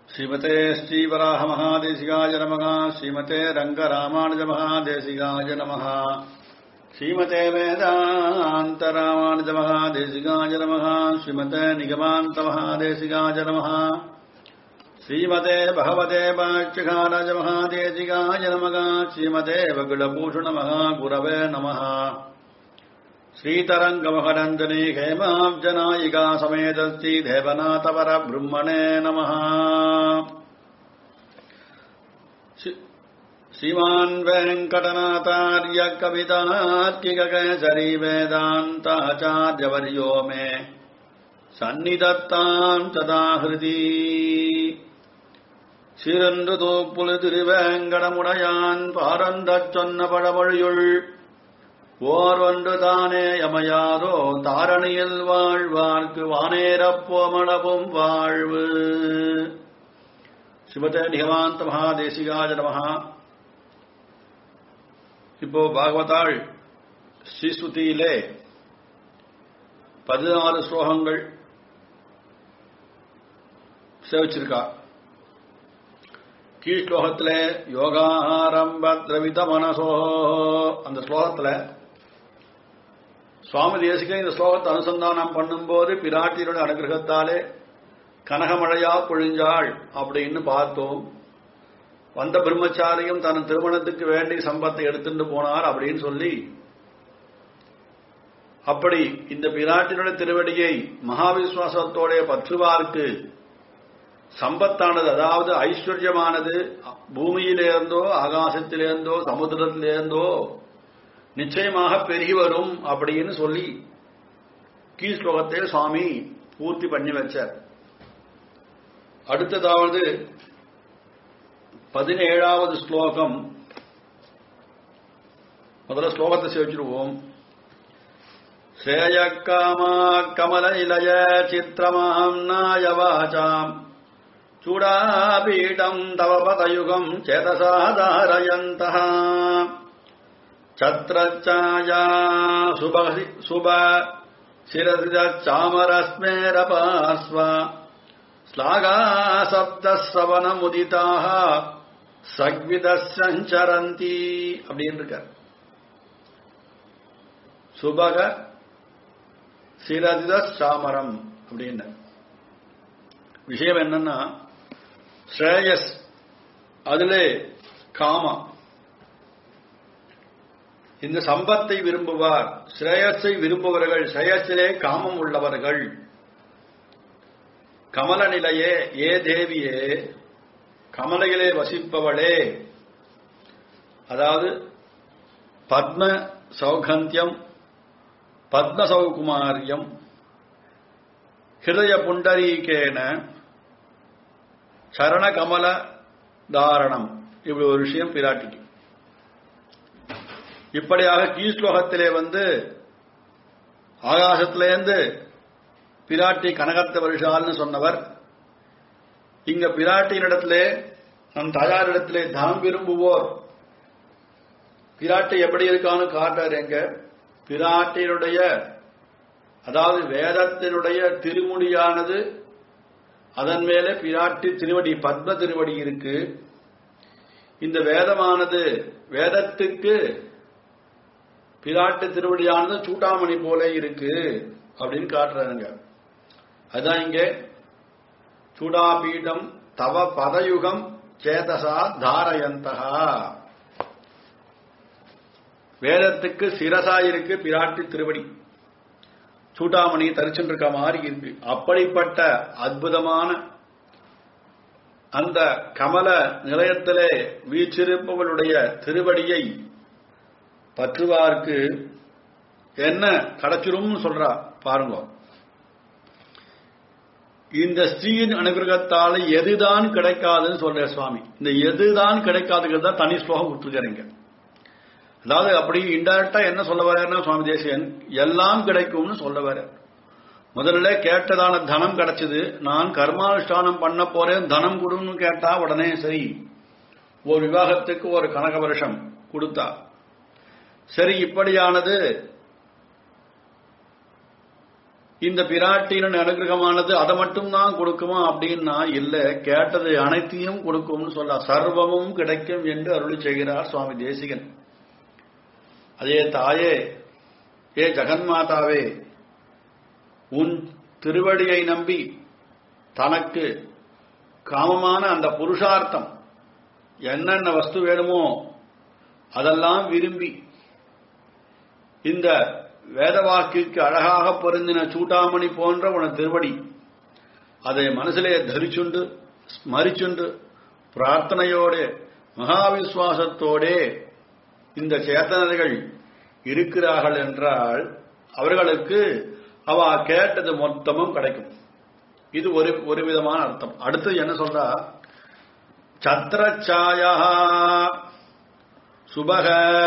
श्रीमते श्रीवराह महादेशिकाय नमः श्रीमते रङ्गरामानुज महादेशिकाय नमः श्रीमते वेदान्त रामानुज महादेशिकाय नमः श्रीमते निगमान्त महादेशिकाय नमः श्रीमते भगवते पाक्षिकाराज महादेशिकाय नमः श्रीमते वकुलभूषण महागुरवे नमः श्रीतरङ्गमहरञ्जनी हेमाब्जनायिका समेत श्रीदेवनाथपरब्रह्मणे नमः श्रीमान् वेङ्कटनाथार्य कवितार्किककेसरी वेदान्ताचार्यवर्यो मे சந்நிதத்தான் சதாகிருதி சிறந்து தோப்புல திருவேங்கடமுடையான் பாரந்தச் சொன்ன பழமொழியுள் ஓர் ஒன்று தானே யமையாதோ தாரணியில் வாழ்வார்க்கு வானேரப்போமளவும் வாழ்வு சிவதே நிகமாந்த மகாதேசிகாஜ நமஹா இப்போ பாகவதாள் ஸ்ரீஸ்துதியிலே பதினாறு ஸ்லோகங்கள் சேவிச்சிருக்கா கீழ் ஸ்லோகத்துல யோகாரம்ப திரவித மனசோ அந்த ஸ்லோகத்துல சுவாமி தேசிக இந்த ஸ்லோகத்தை அனுசந்தானம் பண்ணும்போது பிராட்டியருடைய அனுகிரகத்தாலே கனகமழையா பொழிஞ்சாள் அப்படின்னு பார்த்தோம் வந்த பிரம்மச்சாரியும் தன் திருமணத்துக்கு வேண்டி சம்பத்தை எடுத்துட்டு போனார் அப்படின்னு சொல்லி அப்படி இந்த பிராட்டினுடைய திருவடியை மகாவிஸ்வாசத்தோடைய பற்றுவார்க்கு சம்பத்தானது அதாவது ஐஸ்வர்யமானது பூமியிலிருந்தோ ஆகாசத்திலிருந்தோ சமுத்திரத்திலிருந்தோ நிச்சயமாக பெருகி வரும் அப்படின்னு சொல்லி கீழ் ஸ்லோகத்தை சுவாமி பூர்த்தி பண்ணி வச்சார் அடுத்ததாவது பதினேழாவது ஸ்லோகம் முதல்ல ஸ்லோகத்தை சேவிச்சிருவோம் श्रेयकामा कमलनिलय चित्रमाम् नायवाचाम् चूडापीठम् तव पदयुगम् चेतसा धारयन्तः छत्रच्छाया शुभ शुभ शिरसिरचामरस्मेरपास्व श्लाघासप्तश्रवणमुदिताः சக்விதரந்தி அப்படின்னு இருக்க சுபக சிரதித சாமரம் அப்படின்னு விஷயம் என்னன்னா ஸ்ரேயஸ் அதிலே காமா இந்த சம்பத்தை விரும்புவார் ஸ்ரேயஸை விரும்புவர்கள் ஸ்ரேயஸிலே காமம் உள்ளவர்கள் கமல நிலையே ஏ தேவியே கமலையிலே வசிப்பவளே அதாவது பத்ம சௌகந்தியம் பத்மசௌகுமாரியம் ஹிருதய புண்டரீகேன சரணகமல தாரணம் இப்படி ஒரு விஷயம் பிராட்டிக்கு இப்படியாக கீழ்ஸ்லோகத்திலே வந்து ஆகாசத்திலேருந்து பிராட்டி கனகத்த வருஷால்னு சொன்னவர் இங்க பிராட்டியினிடத்திலே நம் தாயாரிடத்திலே தாம் விரும்புவோர் பிராட்டி எப்படி இருக்கான்னு காட்டார் எங்க பிராட்டியினுடைய அதாவது வேதத்தினுடைய திருமுடியானது அதன் மேலே பிராட்டி திருவடி பத்ம திருவடி இருக்கு இந்த வேதமானது வேதத்துக்கு பிராட்டு திருவடியானது சூட்டாமணி போல இருக்கு அப்படின்னு காட்டுறாங்க அதான் இங்கே சூடாபீடம் தவ பதயுகம் சேதசா தாரயந்தகா வேதத்துக்கு சிரசா இருக்கு பிராட்டி திருவடி சூட்டாமணி தரிச்சுட்டு இருக்க மாதிரி இருக்கு அப்படிப்பட்ட அற்புதமான அந்த கமல நிலையத்திலே வீச்சிருப்பவளுடைய திருவடியை பற்றுவார்க்கு என்ன கிடைச்சிரும் சொல்றா பாருங்க இந்த ஸ்ரீயின் அனுகிரகத்தால எதுதான் கிடைக்காதுன்னு சொல்ற சுவாமி இந்த எதுதான் கிடைக்காதுங்கிறது தான் தனி ஸ்லோகம் விட்டுருக்கிறீங்க அதாவது அப்படி இன்டைரக்டா என்ன சொல்ல வர்றாருன்னா சுவாமி தேசியன் எல்லாம் கிடைக்கும்னு சொல்ல வர முதல்ல கேட்டதான தனம் கிடைச்சது நான் கர்மானுஷ்டானம் பண்ண போறேன் தனம் கொடுன்னு கேட்டா உடனே சரி ஒரு விவாகத்துக்கு ஒரு கனக வருஷம் கொடுத்தா சரி இப்படியானது இந்த பிராட்டியின் அனுகிரகமானது அதை மட்டும் தான் கொடுக்குமா அப்படின்னா இல்ல கேட்டது அனைத்தையும் கொடுக்கும்னு சொல்ல சர்வமும் கிடைக்கும் என்று அருளி செய்கிறார் சுவாமி தேசிகன் அதே தாயே ஏ ஜெகன்மாதாவே உன் திருவடியை நம்பி தனக்கு காமமான அந்த புருஷார்த்தம் என்னென்ன வஸ்து வேணுமோ அதெல்லாம் விரும்பி இந்த வேதவாக்கிற்கு அழகாக பொருந்தின சூட்டாமணி போன்ற உன திருவடி அதை மனசிலே தரிச்சுண்டு ஸ்மரிச்சுண்டு பிரார்த்தனையோடு மகாவிஸ்வாசத்தோடே இந்த சேத்தனர்கள் இருக்கிறார்கள் என்றால் அவர்களுக்கு அவ கேட்டது மொத்தமும் கிடைக்கும் இது ஒரு ஒரு விதமான அர்த்தம் அடுத்து என்ன சொல்றா சத்திரச்சாயா சுபக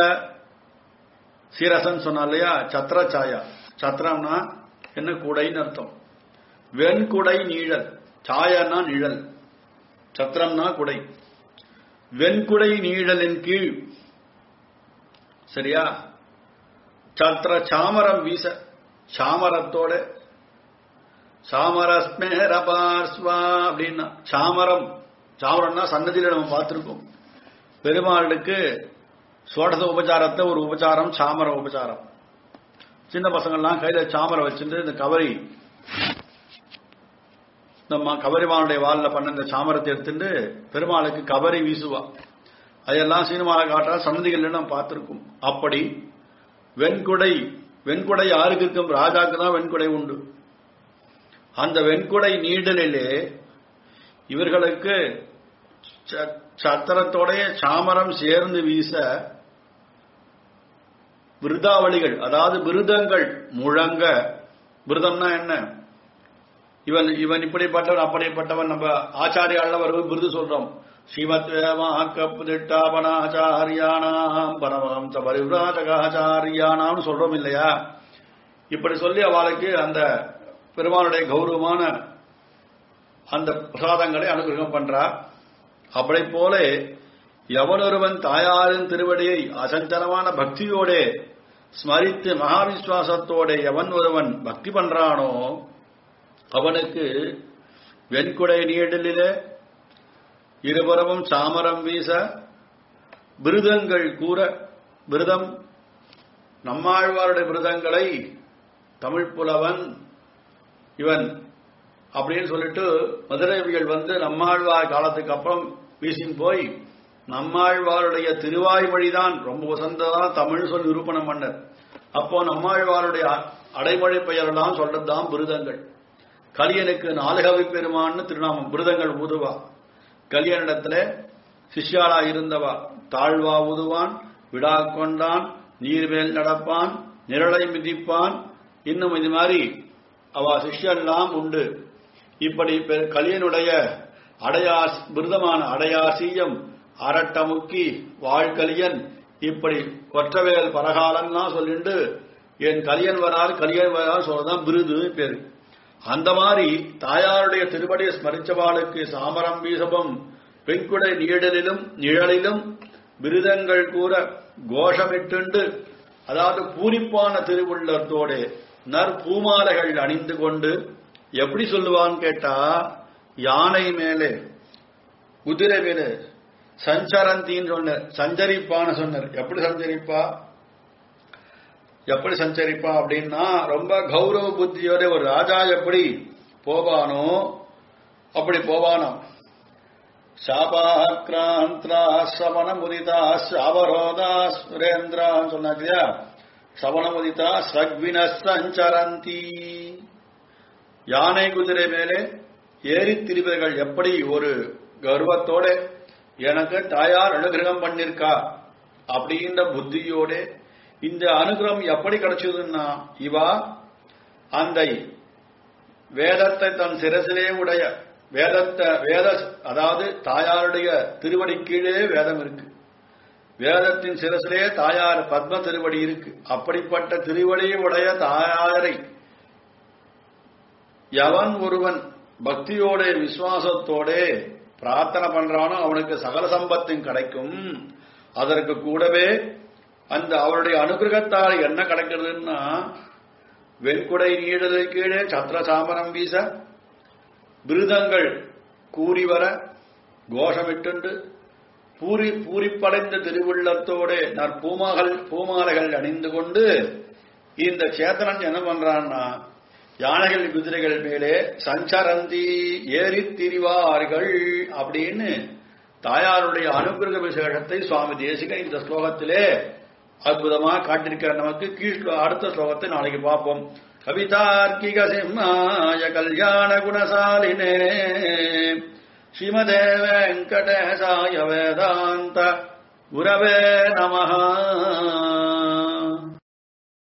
சீரசன் சொன்னா இல்லையா சத்திரச்சாயா சத்திரம்னா என்ன குடைன்னு அர்த்தம் வெண்குடை நீழல் சாயன்னா நிழல் சத்திரம்னா குடை வெண்குடை நீழலின் கீழ் சரியா சத்திர சாமரம் வீச சாமரத்தோட சாமரஸ்மேர பார்ஸ்வா அப்படின்னா சாமரம் சாமரம்னா சன்னதியில நம்ம பார்த்திருக்கோம் பெருமாளுக்கு சோடச உபச்சாரத்தை ஒரு உபச்சாரம் சாமர உபச்சாரம் சின்ன பசங்கள்லாம் கையில சாமரை வச்சுட்டு இந்த கவரி நம்ம கவரிமானுடைய வாலில் பண்ண இந்த சாமரத்தை எடுத்துட்டு பெருமாளுக்கு கவரி வீசுவா அதெல்லாம் சினிமாவில் காட்டா சன்னதிகள் நம்ம பார்த்திருக்கோம் அப்படி வெண்குடை வெண்குடை யாருக்கு இருக்கும் ராஜாக்கு தான் வெண்குடை உண்டு அந்த வெண்குடை நீடலிலே இவர்களுக்கு ச- சத்திரத்தோடைய சாமரம் சேர்ந்து வீச விருதாவளிகள் அதாவது விருதங்கள் முழங்க விருதம்னா என்ன இவன் இவன் இப்படிப்பட்டவன் அப்படிப்பட்டவன் நம்ம ஆச்சாரியால வருவது விருது சொல்றோம் ஸ்ரீமத் வேமாக்கப்பதிட்டாபனாச்சாரியானாம் பரமஹம்ச பரிவிராஜகாச்சாரியானாம்னு சொல்றோம் இல்லையா இப்படி சொல்லி அவளுக்கு அந்த பெருமானுடைய கௌரவமான அந்த பிரசாதங்களை அனுகிரகம் பண்றா அப்படி போல எவனொருவன் தாயாரின் திருவடியை அசஞ்சலமான பக்தியோடே ஸ்மரித்து மகாவிஸ்வாசத்தோட எவன் ஒருவன் பக்தி பண்றானோ அவனுக்கு வெண்குடை நீடலிலே இருபுறமும் சாமரம் வீச விருதங்கள் கூற விருதம் நம்மாழ்வாருடைய விருதங்களை தமிழ் புலவன் இவன் அப்படின்னு சொல்லிட்டு மதுரைவிகள் வந்து நம்மாழ்வார் காலத்துக்கு அப்புறம் வீசின் போய் நம்மாழ்வாருடைய திருவாய்மொழிதான் ரொம்ப உசந்ததான் தமிழ் சொல்லி நிரூபணம் பண்ணர் அப்போ நம்மாழ்வாருடைய அ- அடைமொழி பெயரெல்லாம் சொல்றதுதான் விருதங்கள் கலியனுக்கு நாலுகவி பெருமான்னு திருநாமம் விருதங்கள் ஊதுவா கலியனிடத்துல சிஷ்யாளா இருந்தவா தாழ்வா ஊதுவான் விடா கொண்டான் நீர்மேல் நடப்பான் நிரளை மிதிப்பான் இன்னும் இது மாதிரி அவ சிஷ்யெல்லாம் உண்டு இப்படி பெ- கலியனுடைய அடையார் விருதமான அடையாசியம் அரட்டமுக்கி வாழ்கலியன் இப்படி ஒற்றவேல் பரகாலன்லாம் சொல்லிண்டு என் கலியன் வரார் கலியன் வரார் சொல்லதான் விருது பேரு அந்த மாதிரி தாயாருடைய திருவடியை ஸ்மரிச்சவாளுக்கு சாமரம் வீசபம் பெண்குடை நீடலிலும் நிழலிலும் விருதங்கள் கூற கோஷமிட்டுண்டு அதாவது பூரிப்பான திருவுள்ளத்தோட நற்பூமாலைகள் அணிந்து கொண்டு எப்படி சொல்லுவான்னு கேட்டா யானை மேலே குதிரை மேலே சஞ்சரந்தின்னு சொன்னார் சஞ்சரிப்பான்னு சொன்னார் எப்படி சஞ்சரிப்பா எப்படி சஞ்சரிப்பா அப்படின்னா ரொம்ப கௌரவ புத்தியோட ஒரு ராஜா எப்படி போவானோ அப்படி போவானோ சாபாக்ராந்தா சவண முதிதா சாவரோதா சுரேந்திரா சொன்னாங்க இல்லையா சவண முதிதா ஸ்ரக்வின சஞ்சரந்தி யானை குதிரை மேலே ஏறி திரிவர்கள் எப்படி ஒரு கர்வத்தோட எனக்கு தாயார் அனுகிரகம் பண்ணிருக்கா அப்படின்ற புத்தியோட இந்த அனுகிரகம் எப்படி கிடைச்சதுன்னா இவா அந்த வேதத்தை தன் சிரசிலே உடைய வேதத்தை வேத அதாவது தாயாருடைய திருவடி கீழே வேதம் இருக்கு வேதத்தின் சிரசிலே தாயார் பத்ம திருவடி இருக்கு அப்படிப்பட்ட திருவடியை உடைய தாயாரை எவன் ஒருவன் பக்தியோட விசுவாசத்தோட பிரார்த்தனை பண்றானோ அவனுக்கு சகல சம்பத்தும் கிடைக்கும் அதற்கு கூடவே அந்த அவருடைய அனுகிரகத்தால் என்ன கிடைக்கிறதுன்னா வெண்குடை நீடல் கீழே சத்திர சாமரம் வீச விருதங்கள் கூறி வர கோஷமிட்டுண்டு பூரி பூரிப்படைந்த திருவுள்ளத்தோடு நற்பூமகள் பூமாலைகள் அணிந்து கொண்டு இந்த சேத்தனன் என்ன பண்றான்னா யானைகள் குதிரைகள் மேலே சஞ்சரந்தி ஏறித் திரிவார்கள் அப்படின்னு தாயாருடைய அனுகிரக விசேஷத்தை சுவாமி தேசிகன் இந்த ஸ்லோகத்திலே அற்புதமா காட்டிருக்கிற நமக்கு கீழ் அடுத்த ஸ்லோகத்தை நாளைக்கு பார்ப்போம் கவிதார்க்கிக சிம்மாய கல்யாண குணசாலினே ஸ்ரீமதே வெங்கடேசாய வேதாந்த குரவே நமஹா